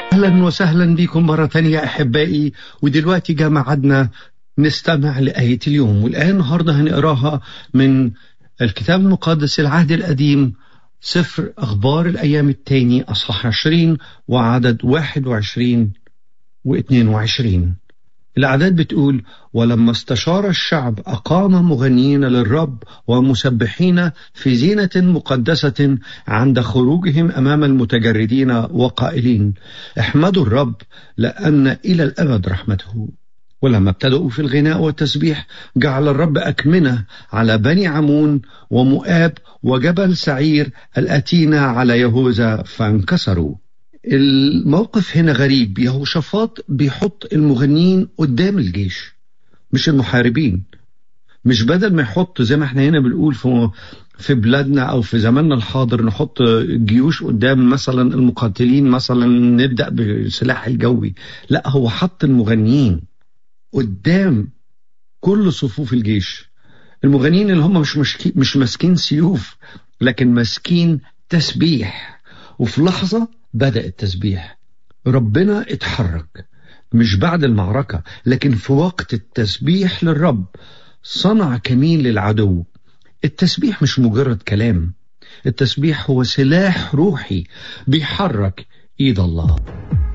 أهلا وسهلا بكم مرة ثانية أحبائي ودلوقتي جاء ميعادنا نستمع لآية اليوم والآية النهاردة هنقراها من الكتاب المقدس العهد القديم سفر أخبار الأيام الثاني أصحاح 20 وعدد 21 و 22 الأعداد بتقول ولما استشار الشعب أقام مغنيين للرب ومسبحين في زينة مقدسة عند خروجهم أمام المتجردين وقائلين احمدوا الرب لأن إلى الأبد رحمته ولما ابتدأوا في الغناء والتسبيح جعل الرب أكمنة على بني عمون ومؤاب وجبل سعير الأتينا على يهوذا فانكسروا الموقف هنا غريب يهوشافاط بيحط المغنيين قدام الجيش مش المحاربين مش بدل ما يحط زي ما احنا هنا بنقول في في بلادنا او في زماننا الحاضر نحط جيوش قدام مثلا المقاتلين مثلا نبدا بالسلاح الجوي لا هو حط المغنيين قدام كل صفوف الجيش المغنيين اللي هم مش مشكي مش ماسكين سيوف لكن ماسكين تسبيح وفي لحظه بدأ التسبيح ربنا اتحرك مش بعد المعركة لكن في وقت التسبيح للرب صنع كمين للعدو التسبيح مش مجرد كلام التسبيح هو سلاح روحي بيحرك ايد الله